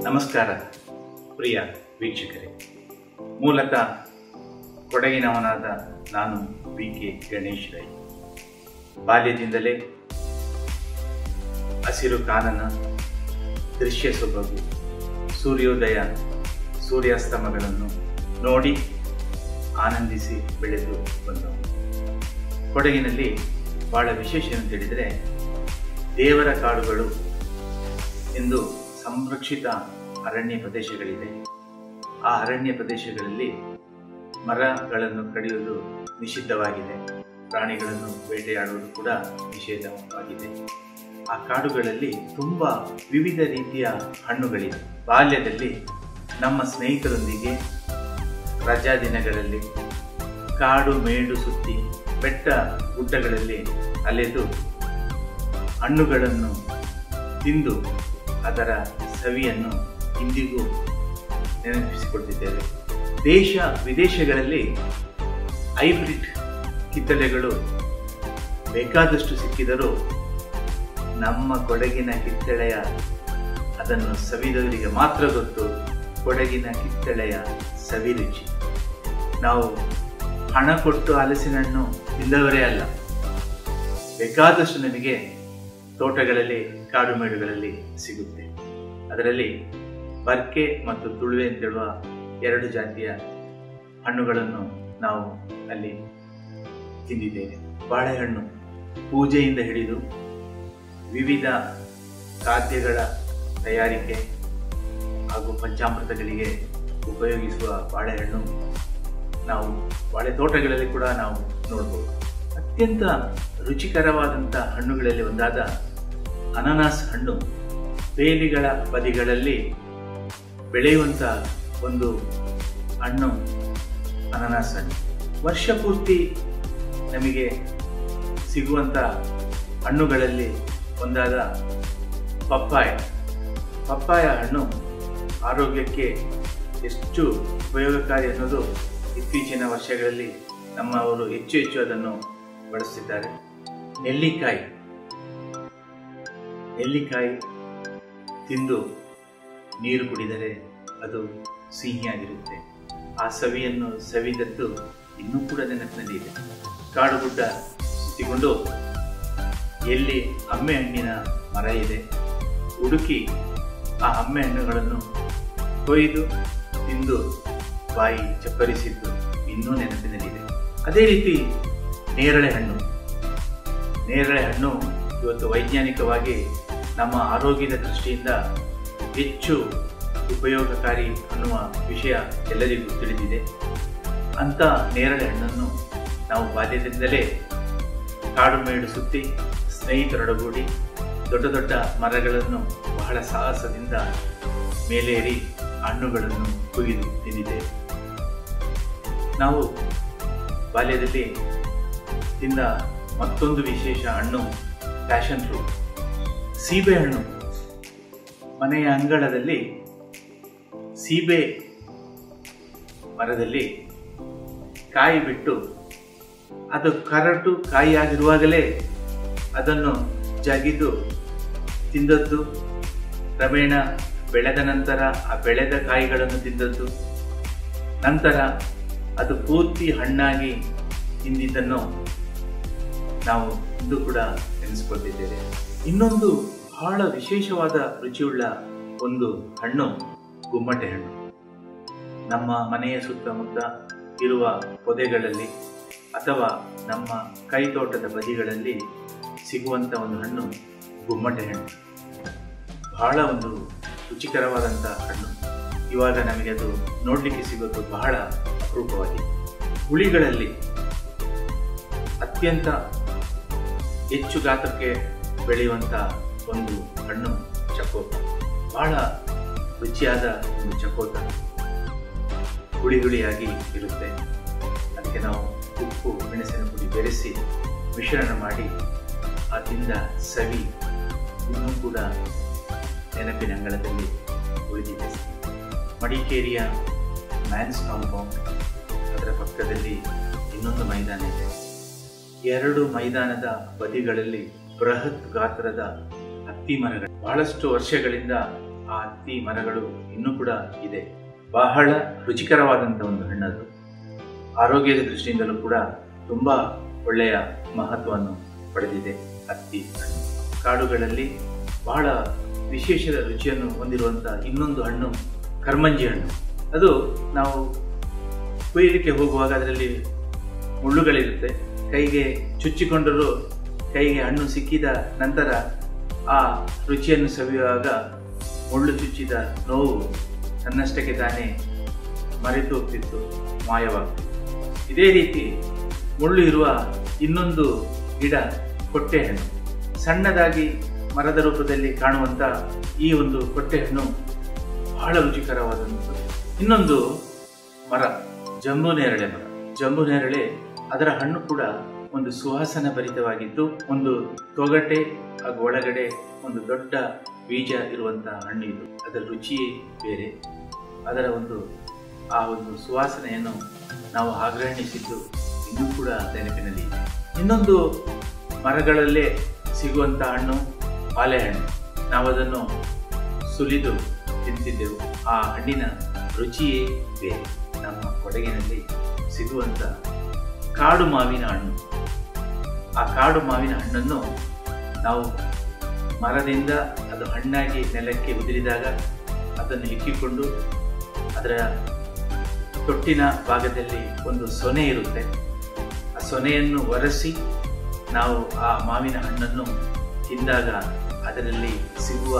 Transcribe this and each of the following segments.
ನಮಸ್ಕಾರ ಪ್ರಿಯ ವೀಕ್ಷಕರೇ ಮೂಲತಃ ಕೊಡಗಿನವನಾದ ನಾನು ಬಿ ಕೆ ಗಣೇಶ್ ರೈ ಬಾಲ್ಯದಿಂದಲೇ ಹಸಿರು ಕಾನನ ದೃಶ್ಯ ಸೊಬಗು ಸೂರ್ಯೋದಯ ಸೂರ್ಯಾಸ್ತಮಗಳನ್ನು ನೋಡಿ ಆನಂದಿಸಿ ಬೆಳೆದು ಬಂದವು ಕೊಡಗಿನಲ್ಲಿ ಬಹಳ ವಿಶೇಷ ಅಂತ ಹೇಳಿದರೆ ದೇವರ ಕಾಡುಗಳು ಎಂದು ಸಂರಕ್ಷಿತ ಅರಣ್ಯ ಪ್ರದೇಶಗಳಿದೆ ಆ ಅರಣ್ಯ ಪ್ರದೇಶಗಳಲ್ಲಿ ಮರಗಳನ್ನು ಕಡಿಯುವುದು ನಿಷಿದ್ಧವಾಗಿದೆ ಪ್ರಾಣಿಗಳನ್ನು ಬೇಟೆಯಾಡುವುದು ಕೂಡ ನಿಷೇಧವಾಗಿದೆ ಆ ಕಾಡುಗಳಲ್ಲಿ ತುಂಬ ವಿವಿಧ ರೀತಿಯ ಹಣ್ಣುಗಳಿವೆ ಬಾಲ್ಯದಲ್ಲಿ ನಮ್ಮ ಸ್ನೇಹಿತರೊಂದಿಗೆ ರಜಾ ದಿನಗಳಲ್ಲಿ ಕಾಡು ಮೇಡು ಸುತ್ತಿ ಬೆಟ್ಟ ಗುಡ್ಡಗಳಲ್ಲಿ ಅಲೆದು ಹಣ್ಣುಗಳನ್ನು ತಿಂದು ಅದರ ಸವಿಯನ್ನು ಇಂದಿಗೂ ನೆನಪಿಸಿಕೊಳ್ತಿದ್ದೇವೆ ದೇಶ ವಿದೇಶಗಳಲ್ಲಿ ಹೈಬ್ರಿಡ್ ಕಿತ್ತಳೆಗಳು ಬೇಕಾದಷ್ಟು ಸಿಕ್ಕಿದರೂ ನಮ್ಮ ಕೊಡಗಿನ ಕಿತ್ತಳೆಯ ಅದನ್ನು ಸವಿದವರಿಗೆ ಮಾತ್ರ ಗೊತ್ತು ಕೊಡಗಿನ ಕಿತ್ತಳೆಯ ಸವಿರುಚಿ ನಾವು ಹಣ ಕೊಟ್ಟು ಹಲಸಿನ ಹಣ್ಣು ತಿಂದವರೇ ಅಲ್ಲ ಬೇಕಾದಷ್ಟು ನಮಗೆ ತೋಟಗಳಲ್ಲಿ ಕಾಡು ಮೇಡುಗಳಲ್ಲಿ ಸಿಗುತ್ತೆ ಅದರಲ್ಲಿ ಬರ್ಕೆ ಮತ್ತು ತುಳುವೆ ಅಂತೇಳುವ ಎರಡು ಜಾತಿಯ ಹಣ್ಣುಗಳನ್ನು ನಾವು ಅಲ್ಲಿ ತಿಂದಿದ್ದೇವೆ ಬಾಳೆಹಣ್ಣು ಪೂಜೆಯಿಂದ ಹಿಡಿದು ವಿವಿಧ ಖಾದ್ಯಗಳ ತಯಾರಿಕೆ ಹಾಗೂ ಪಂಚಾಮೃತಗಳಿಗೆ ಉಪಯೋಗಿಸುವ ಬಾಳೆಹಣ್ಣು ನಾವು ಬಾಳೆ ತೋಟಗಳಲ್ಲಿ ಕೂಡ ನಾವು ನೋಡ್ಬೋದು ಅತ್ಯಂತ ರುಚಿಕರವಾದಂಥ ಹಣ್ಣುಗಳಲ್ಲಿ ಒಂದಾದ ಅನಾನಸ್ ಹಣ್ಣು ಬೇಲಿಗಳ ಬದಿಗಳಲ್ಲಿ ಬೆಳೆಯುವಂಥ ಒಂದು ಹಣ್ಣು ಅನಾನಸ್ ಹಣ್ಣು ವರ್ಷ ಪೂರ್ತಿ ನಮಗೆ ಸಿಗುವಂಥ ಹಣ್ಣುಗಳಲ್ಲಿ ಒಂದಾದ ಪಪ್ಪಾಯ ಪಪ್ಪಾಯ ಹಣ್ಣು ಆರೋಗ್ಯಕ್ಕೆ ಎಷ್ಟು ಉಪಯೋಗಕಾರಿ ಅನ್ನೋದು ಇತ್ತೀಚಿನ ವರ್ಷಗಳಲ್ಲಿ ನಮ್ಮವರು ಹೆಚ್ಚು ಹೆಚ್ಚು ಅದನ್ನು ಬಳಸುತ್ತಿದ್ದಾರೆ ನೆಲ್ಲಿಕಾಯಿ ನೆಲ್ಲಿಕಾಯಿ ತಿಂದು ನೀರು ಕುಡಿದರೆ ಅದು ಸಿಹಿಯಾಗಿರುತ್ತೆ ಆ ಸವಿಯನ್ನು ಸವಿದದ್ದು ಇನ್ನೂ ಕೂಡ ನೆನಪಿನಲ್ಲಿ ಇದೆ ಕಾಡು ಗುಡ್ಡ ಸುತ್ತಿಕೊಂಡು ಎಲ್ಲಿ ಅಮ್ಮೆ ಹಣ್ಣಿನ ಮರ ಇದೆ ಹುಡುಕಿ ಆ ಅಮ್ಮೆ ಹಣ್ಣುಗಳನ್ನು ಕೊಯ್ದು ತಿಂದು ಬಾಯಿ ಚಪ್ಪರಿಸಿದ್ದು ಇನ್ನೂ ನೆನಪಿನಲ್ಲಿದೆ ಅದೇ ರೀತಿ ನೇರಳೆ ಹಣ್ಣು ನೇರಳೆ ಹಣ್ಣು ಇವತ್ತು ವೈಜ್ಞಾನಿಕವಾಗಿ ನಮ್ಮ ಆರೋಗ್ಯದ ದೃಷ್ಟಿಯಿಂದ ಹೆಚ್ಚು ಉಪಯೋಗಕಾರಿ ಅನ್ನುವ ವಿಷಯ ಎಲ್ಲರಿಗೂ ತಿಳಿದಿದೆ ಅಂಥ ನೇರಳೆ ಹಣ್ಣನ್ನು ನಾವು ಬಾಲ್ಯದಿಂದಲೇ ಕಾಡು ಮೇಡು ಸುತ್ತಿ ಸ್ನೇಹಿತರೊಡಗೂಡಿ ದೊಡ್ಡ ದೊಡ್ಡ ಮರಗಳನ್ನು ಬಹಳ ಸಾಹಸದಿಂದ ಮೇಲೇರಿ ಹಣ್ಣುಗಳನ್ನು ಕೊಯ್ದು ತಿಂದಿದ್ದೇವೆ ನಾವು ಬಾಲ್ಯದಲ್ಲಿ ತಿಂದ ಮತ್ತೊಂದು ವಿಶೇಷ ಹಣ್ಣು ಪ್ಯಾಷನ್ ಫ್ರೂಟ್ ಸೀಬೆ ಹಣ್ಣು ಮನೆಯ ಅಂಗಳದಲ್ಲಿ ಸೀಬೆ ಮರದಲ್ಲಿ ಕಾಯಿ ಬಿಟ್ಟು ಅದು ಕರಟು ಕಾಯಿಯಾಗಿರುವಾಗಲೇ ಅದನ್ನು ಜಗಿದು ತಿಂದದ್ದು ಕ್ರಮೇಣ ಬೆಳೆದ ನಂತರ ಆ ಬೆಳೆದ ಕಾಯಿಗಳನ್ನು ತಿಂದದ್ದು ನಂತರ ಅದು ಪೂರ್ತಿ ಹಣ್ಣಾಗಿ ತಿಂದಿದ್ದನ್ನು ನಾವು ಇಂದು ಕೂಡ ನೆನೆಸ್ಕೊಳ್ತಿದ್ದೇವೆ ಇನ್ನೊಂದು ಬಹಳ ವಿಶೇಷವಾದ ರುಚಿಯುಳ್ಳ ಒಂದು ಹಣ್ಣು ಗುಮ್ಮಟೆ ಹಣ್ಣು ನಮ್ಮ ಮನೆಯ ಸುತ್ತಮುತ್ತ ಇರುವ ಪೊದೆಗಳಲ್ಲಿ ಅಥವಾ ನಮ್ಮ ಕೈತೋಟದ ಬದಿಗಳಲ್ಲಿ ಸಿಗುವಂಥ ಒಂದು ಹಣ್ಣು ಗುಮ್ಮಟೆ ಹಣ್ಣು ಬಹಳ ಒಂದು ರುಚಿಕರವಾದಂಥ ಹಣ್ಣು ಇವಾಗ ನಮಗೆ ಅದು ನೋಡಲಿಕ್ಕೆ ಸಿಗೋದು ಬಹಳ ಅಪರೂಪವಾಗಿದೆ ಹುಳಿಗಳಲ್ಲಿ ಅತ್ಯಂತ ಹೆಚ್ಚು ಗಾತ್ರಕ್ಕೆ ಬೆಳೆಯುವಂಥ ಒಂದು ಹಣ್ಣು ಚಕೋತ ಬಹಳ ರುಚಿಯಾದ ಒಂದು ಚಕೋತ ಹುಳಿ ಹುಳಿಯಾಗಿ ಇರುತ್ತೆ ಅದಕ್ಕೆ ನಾವು ಉಪ್ಪು ಮೆಣಸಿನ ಪುಡಿ ಬೆರೆಸಿ ಮಿಶ್ರಣ ಮಾಡಿ ಆ ತಿಂದ ಸವಿ ಇನ್ನೂ ಕೂಡ ನೆನಪಿನ ಅಂಗಳದಲ್ಲಿ ಉಳಿದಿದೆ ಮಡಿಕೇರಿಯ ಮ್ಯಾನ್ಸ್ ಕಾಂಪೌಂಡ್ ಅದರ ಪಕ್ಕದಲ್ಲಿ ಇನ್ನೊಂದು ಮೈದಾನ ಇದೆ ಎರಡು ಮೈದಾನದ ಬದಿಗಳಲ್ಲಿ ಬೃಹತ್ ಗಾತ್ರದ ಹತ್ತಿ ಮರಗಳು ಬಹಳಷ್ಟು ವರ್ಷಗಳಿಂದ ಆ ಹತ್ತಿ ಮರಗಳು ಇನ್ನೂ ಕೂಡ ಇದೆ ಬಹಳ ರುಚಿಕರವಾದಂಥ ಒಂದು ಹಣ್ಣದು ಆರೋಗ್ಯದ ದೃಷ್ಟಿಯಿಂದಲೂ ಕೂಡ ತುಂಬ ಒಳ್ಳೆಯ ಮಹತ್ವವನ್ನು ಪಡೆದಿದೆ ಹತ್ತಿ ಹಣ್ಣು ಕಾಡುಗಳಲ್ಲಿ ಬಹಳ ವಿಶೇಷದ ರುಚಿಯನ್ನು ಹೊಂದಿರುವಂಥ ಇನ್ನೊಂದು ಹಣ್ಣು ಕರ್ಮಂಜಿ ಹಣ್ಣು ಅದು ನಾವು ಕೊಯ್ಯಲಿಕ್ಕೆ ಹೋಗುವಾಗ ಅದರಲ್ಲಿ ಮುಳ್ಳುಗಳಿರುತ್ತೆ ಕೈಗೆ ಚುಚ್ಚಿಕೊಂಡರೂ ಕೈಗೆ ಹಣ್ಣು ಸಿಕ್ಕಿದ ನಂತರ ಆ ರುಚಿಯನ್ನು ಸವಿಯುವಾಗ ಮುಳ್ಳು ಚುಚ್ಚಿದ ನೋವು ತನ್ನಷ್ಟಕ್ಕೆ ತಾನೇ ಮರೆತು ಹೋಗ್ತಿತ್ತು ಮಾಯವಾಗ್ತಿತ್ತು ಇದೇ ರೀತಿ ಮುಳ್ಳು ಇರುವ ಇನ್ನೊಂದು ಗಿಡ ಕೊಟ್ಟೆ ಹಣ್ಣು ಸಣ್ಣದಾಗಿ ಮರದ ರೂಪದಲ್ಲಿ ಕಾಣುವಂಥ ಈ ಒಂದು ಕೊಟ್ಟೆ ಹಣ್ಣು ಬಹಳ ರುಚಿಕರವಾದಂಥದ್ದು ಇನ್ನೊಂದು ಮರ ಜಂಬು ನೇರಳೆ ಮರ ಜಂಬು ನೇರಳೆ ಅದರ ಹಣ್ಣು ಕೂಡ ಒಂದು ಸುವಾಸನ ಭರಿತವಾಗಿದ್ದು ಒಂದು ತೊಗಟೆ ಹಾಗೂ ಒಳಗಡೆ ಒಂದು ದೊಡ್ಡ ಬೀಜ ಇರುವಂತಹ ಹಣ್ಣು ಇದು ಅದರ ರುಚಿಯೇ ಬೇರೆ ಅದರ ಒಂದು ಆ ಒಂದು ಸುವಾಸನೆಯನ್ನು ನಾವು ಆಗ್ರಹಣಿಸಿದ್ದು ಇನ್ನೂ ಕೂಡ ನೆನಪಿನಲ್ಲಿ ಇದೆ ಇನ್ನೊಂದು ಮರಗಳಲ್ಲೇ ಸಿಗುವಂಥ ಹಣ್ಣು ಬಾಳೆಹಣ್ಣು ನಾವು ಅದನ್ನು ಸುಲಿದು ತಿಂತಿದ್ದೆವು ಆ ಹಣ್ಣಿನ ರುಚಿಯೇ ಬೇರೆ ನಮ್ಮ ಕೊಡಗಿನಲ್ಲಿ ಸಿಗುವಂಥ ಕಾಡು ಮಾವಿನ ಹಣ್ಣು ಆ ಕಾಡು ಮಾವಿನ ಹಣ್ಣನ್ನು ನಾವು ಮರದಿಂದ ಅದು ಹಣ್ಣಾಗಿ ನೆಲಕ್ಕೆ ಉದುರಿದಾಗ ಅದನ್ನು ಇಕ್ಕಿಕೊಂಡು ಅದರ ತೊಟ್ಟಿನ ಭಾಗದಲ್ಲಿ ಒಂದು ಸೊನೆ ಇರುತ್ತೆ ಆ ಸೊನೆಯನ್ನು ಒರೆಸಿ ನಾವು ಆ ಮಾವಿನ ಹಣ್ಣನ್ನು ತಿಂದಾಗ ಅದರಲ್ಲಿ ಸಿಗುವ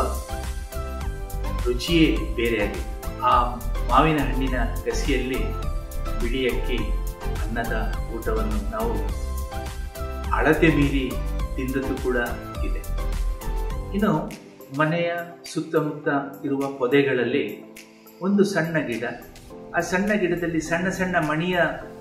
ರುಚಿಯೇ ಬೇರೆಯಾಗಿದೆ ಆ ಮಾವಿನ ಹಣ್ಣಿನ ಗಸಿಯಲ್ಲಿ ಬಿಳಿ ಅಕ್ಕಿ ಅನ್ನದ ಊಟವನ್ನು ನಾವು ಅಳತೆ ಮೀರಿ ತಿಂದದ್ದು ಕೂಡ ಇದೆ ಇನ್ನು ಮನೆಯ ಸುತ್ತಮುತ್ತ ಇರುವ ಪೊದೆಗಳಲ್ಲಿ ಒಂದು ಸಣ್ಣ ಗಿಡ ಆ ಸಣ್ಣ ಗಿಡದಲ್ಲಿ ಸಣ್ಣ ಸಣ್ಣ ಮಣಿಯ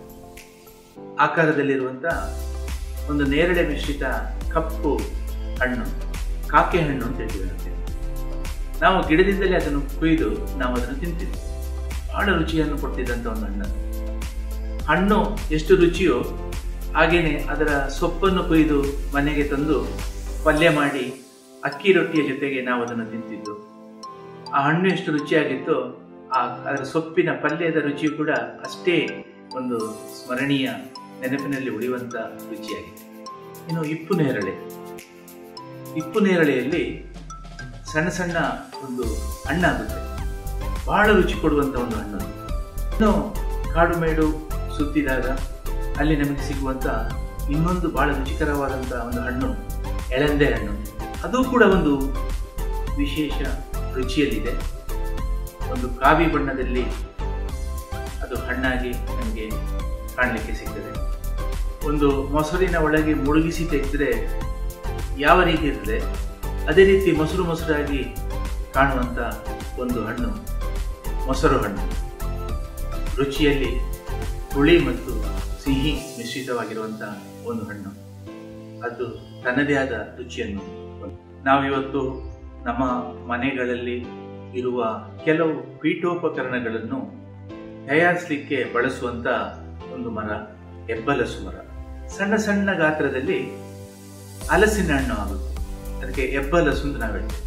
ಆಕಾರದಲ್ಲಿರುವಂಥ ಒಂದು ನೇರಳೆ ಮಿಶ್ರಿತ ಕಪ್ಪು ಹಣ್ಣು ಕಾಕೆ ಹಣ್ಣು ಅಂತ ಹೇಳ್ತೀವಿ ನಾವು. ನಾವು ಗಿಡದಿಂದಲೇ ಅದನ್ನು ಕೊಯ್ದು ನಾವು ಅದನ್ನು ತಿಂತೀವಿ ಬಹಳ ರುಚಿಯನ್ನು ಕೊಡ್ತಿದ್ದಂಥ ಒಂದು ಹಣ್ಣು ಹಣ್ಣು ಎಷ್ಟು ರುಚಿಯೋ ಹಾಗೇನೆ ಅದರ ಸೊಪ್ಪನ್ನು ಕೊಯ್ದು ಮನೆಗೆ ತಂದು ಪಲ್ಯ ಮಾಡಿ ಅಕ್ಕಿ ರೊಟ್ಟಿಯ ಜೊತೆಗೆ ನಾವು ಅದನ್ನು ತಿಂತಿದ್ದು ಆ ಹಣ್ಣು ಎಷ್ಟು ರುಚಿಯಾಗಿತ್ತೋ ಆ ಅದರ ಸೊಪ್ಪಿನ ಪಲ್ಯದ ರುಚಿಯು ಕೂಡ ಅಷ್ಟೇ ಒಂದು ಸ್ಮರಣೀಯ ನೆನಪಿನಲ್ಲಿ ಉಳಿಯುವಂತ ರುಚಿಯಾಗಿದೆ ಇನ್ನು ಇಪ್ಪು ನೇರಳೆ ಇಪ್ಪು ನೇರಳೆಯಲ್ಲಿ ಸಣ್ಣ ಸಣ್ಣ ಒಂದು ಹಣ್ಣಾಗುತ್ತೆ ಬಹಳ ರುಚಿ ಕೊಡುವಂತ ಒಂದು ಹಣ್ಣು ಅದು. ಇನ್ನು ಕಾಡು ಮೇಡು ಸುತ್ತಿದಾಗ ಅಲ್ಲಿ ನಮಗೆ ಸಿಗುವಂತ ಇನ್ನೊಂದು ಬಹಳ ರುಚಿಕರವಾದಂತ ಒಂದು ಹಣ್ಣು ಎಳಂದೆ ಹಣ್ಣು ಅದು ಕೂಡ ಒಂದು ವಿಶೇಷ ರುಚಿಯಲ್ಲಿದೆ ಒಂದು ಕಾವಿ ಬಣ್ಣದಲ್ಲಿ ಅದು ಹಣ್ಣಾಗಿ ನಮಗೆ ಕಾಣಲಿಕ್ಕೆ ಸಿಗ್ತದೆ ಒಂದು ಮೊಸರಿನ ಒಳಗೆ ಮುಳುಗಿಸಿ ತೆಗೆದ್ರೆ ಯಾವ ರೀತಿ ಇರ್ತದೆ ಅದೇ ರೀತಿ ಮೊಸರು ಮೊಸರಾಗಿ ಕಾಣುವಂಥ ಒಂದು ಹಣ್ಣು ಮೊಸರು ಹಣ್ಣು ರುಚಿಯಲ್ಲಿ ಹುಳಿ ಮತ್ತು ಸಿಹಿ ಮಿಶ್ರಿತವಾಗಿರುವಂಥ ಒಂದು ಹಣ್ಣು ಅದು ತನ್ನದೇ ಆದ ರುಚಿಯನ್ನು ಹೊಂದಿದೆ. ನಾವಿವತ್ತು ನಮ್ಮ ಮನೆಗಳಲ್ಲಿ ಇರುವ ಕೆಲವು ಪೀಠೋಪಕರಣಗಳನ್ನು ತಯಾರಿಸಲಿಕ್ಕೆ ಬಳಸುವಂತ ಒಂದು ಮರ ಎಬ್ಬಲಸು ಮರ ಸಣ್ಣ ಸಣ್ಣ ಗಾತ್ರದಲ್ಲಿ ಹಲಸಿನ ಹಣ್ಣು ಆಗುತ್ತೆ ಅದಕ್ಕೆ ಎಬ್ಬಲಸು ಅಂತ ನಾವು ಹೇಳ್ತೇವೆ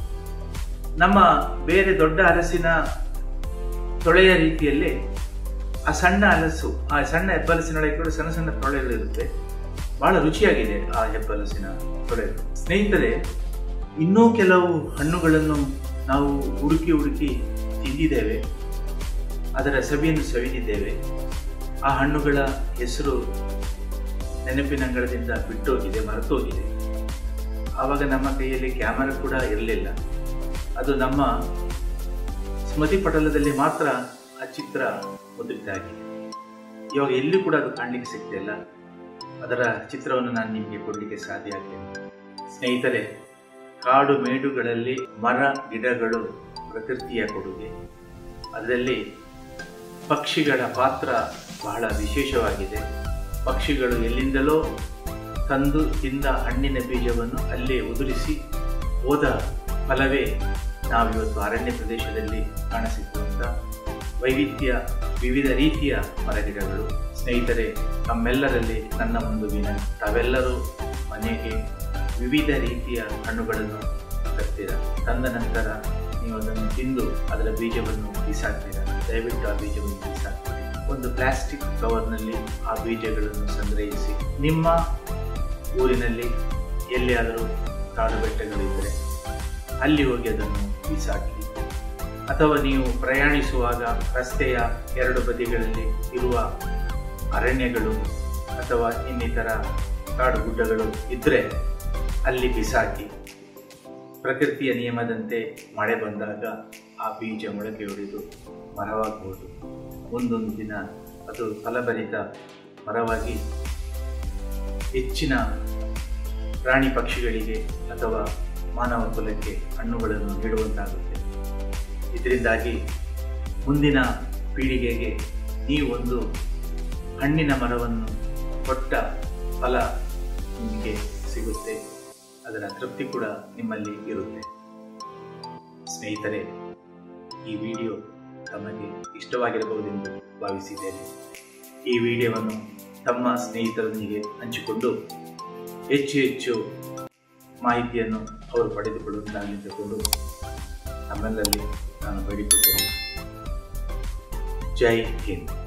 ನಮ್ಮ ಬೇರೆ ದೊಡ್ಡ ಹಲಸಿನ ತೊಳೆಯ ರೀತಿಯಲ್ಲಿ ಆ ಸಣ್ಣ ಹಲಸು ಆ ಸಣ್ಣ ಹೆಬ್ಬಲಸಿನೊಳಗೆ ಕೂಡ ಸಣ್ಣ ಸಣ್ಣ ತೊಳೆಗಳಿರುತ್ತೆ ಬಹಳ ರುಚಿಯಾಗಿದೆ ಆ ಹೆಬ್ಬಲಸಿನ ತೊಳೆಗಳು ಸ್ನೇಹಿತರೆ ಇನ್ನೂ ಕೆಲವು ಹಣ್ಣುಗಳನ್ನು ನಾವು ಹುಡುಕಿ ಹುಡುಕಿ ತಿಂದಿದ್ದೇವೆ ಅದರ ಸವಿಯನ್ನು ಸವಿದಿದ್ದೇವೆ ಆ ಹಣ್ಣುಗಳ ಹೆಸರು ನೆನಪಿನಂಗಳದಿಂದ ಬಿಟ್ಟೋಗಿದೆ ಮರೆತೋಗಿದೆ ಆವಾಗ ನಮ್ಮ ಕೈಯಲ್ಲಿ ಕ್ಯಾಮರಾ ಕೂಡ ಇರಲಿಲ್ಲ ಅದು ನಮ್ಮ ಸ್ಮೃತಿ ಪಟಲದಲ್ಲಿ ಮಾತ್ರ ಆ ಚಿತ್ರ ಮುದ್ರಿತಾಗಿದೆ ಇವಾಗ ಎಲ್ಲಿ ಕೂಡ ಅದು ಕಾಣಲಿಕ್ಕೆ ಸಿಗ್ತಿಲ್ಲ ಅದರ ಚಿತ್ರವನ್ನು ನಾನು ನಿಮಗೆ ಕೊಡಲಿಕ್ಕೆ ಸಾಧ್ಯ ಆಗ್ತೇನೆ ಸ್ನೇಹಿತರೆ ಕಾಡು ಮೇಡುಗಳಲ್ಲಿ ಮರ ಗಿಡಗಳು ಪ್ರಕೃತಿಯ ಕೊಡುಗೆ ಅದರಲ್ಲಿ ಪಕ್ಷಿಗಳ ಪಾತ್ರ ಬಹಳ ವಿಶೇಷವಾಗಿದೆ ಪಕ್ಷಿಗಳು ಎಲ್ಲಿಂದಲೋ ತಂದು ತಿಂದ ಹಣ್ಣಿನ ಬೀಜವನ್ನು ಅಲ್ಲೇ ಉದುರಿಸಿ ಹೋದ ಫಲವೇ ನಾವಿವತ್ತು ಅರಣ್ಯ ಪ್ರದೇಶದಲ್ಲಿ ಕಾಣಸಿಗುವಂಥ ವೈವಿಧ್ಯ ವಿವಿಧ ರೀತಿಯ ಮರಗಿಡಗಳು ಸ್ನೇಹಿತರೆ ತಮ್ಮೆಲ್ಲರಲ್ಲಿ ನನ್ನ ಒಂದು ವಿನಂತಿ ತಾವೆಲ್ಲರೂ ಮನೆಗೆ ವಿವಿಧ ರೀತಿಯ ಹಣ್ಣುಗಳನ್ನು ತರ್ತೀರ ತಂದ ನಂತರ ನೀವು ಅದನ್ನು ತಿಂದು ಅದರ ಬೀಜವನ್ನು ಬಿಸಾಕ್ತೀರ ದಯವಿಟ್ಟು ಆ ಬೀಜವನ್ನು ಬಿಸಾಕ್ತೀರಿ ಒಂದು ಪ್ಲಾಸ್ಟಿಕ್ ಕವರ್ನಲ್ಲಿ ಆ ಬೀಜಗಳನ್ನು ಸಂಗ್ರಹಿಸಿ ನಿಮ್ಮ ಊರಿನಲ್ಲಿ ಎಲ್ಲಿಯಾದರೂ ಕಾಡು ಬೆಟ್ಟಗಳಿದ್ದರೆ ಅಲ್ಲಿ ಹೋಗಿ ಅದನ್ನು ಬಿಸಾಕಿ ಅಥವಾ ನೀವು ಪ್ರಯಾಣಿಸುವಾಗ ರಸ್ತೆಯ ಎರಡು ಬದಿಗಳಲ್ಲಿ ಇರುವ ಅರಣ್ಯಗಳು ಅಥವಾ ಇನ್ನಿತರ ಕಾಡು ಗುಡ್ಡಗಳು ಇದ್ದರೆ ಅಲ್ಲಿ ಬಿಸಾಕಿ ಪ್ರಕೃತಿಯ ನಿಯಮದಂತೆ ಮಳೆ ಬಂದಾಗ ಆ ಬೀಜ ಮೊಳಕೆ ಹೊಡೆದು ಮರವಾಗಬಹುದು ಮುಂದೊಂದು ದಿನ ಅದು ಫಲಭರಿತ ಮರವಾಗಿ ಹೆಚ್ಚಿನ ಪ್ರಾಣಿ ಪಕ್ಷಿಗಳಿಗೆ ಅಥವಾ ಮಾನವ ಕುಲಕ್ಕೆ ಹಣ್ಣುಗಳನ್ನು ನೀಡುವಂತಾಗುತ್ತೆ ಇದರಿಂದಾಗಿ ಮುಂದಿನ ಪೀಳಿಗೆಗೆ ನೀವೊಂದು ಹಣ್ಣಿನ ಮರವನ್ನು ಕೊಟ್ಟ ಫಲ ನಿಮಗೆ ಸಿಗುತ್ತೆ ಅದರ ತೃಪ್ತಿ ಕೂಡ ನಿಮ್ಮಲ್ಲಿ ಇರುತ್ತೆ ಸ್ನೇಹಿತರೆ ಈ ವಿಡಿಯೋ ತಮಗೆ ಇಷ್ಟವಾಗಿರಬಹುದೆಂದು ಭಾವಿಸಿದ್ದೇನೆ ಈ ವಿಡಿಯೋವನ್ನು ತಮ್ಮ ಸ್ನೇಹಿತರೊಂದಿಗೆ ಹಂಚಿಕೊಂಡು ಹೆಚ್ಚು ಹೆಚ್ಚು ಮಾಹಿತಿಯನ್ನು ಅವರು ಪಡೆದುಕೊಳ್ಳುವುದಾಗಲಿ ತಗೊಂಡು ನಮ್ಮೆಲ್ಲರಲ್ಲಿ ನಾನು ಬೇಡಿಕೊಳ್ಳುತ್ತೇನೆ ಜೈ ಹಿಂದ್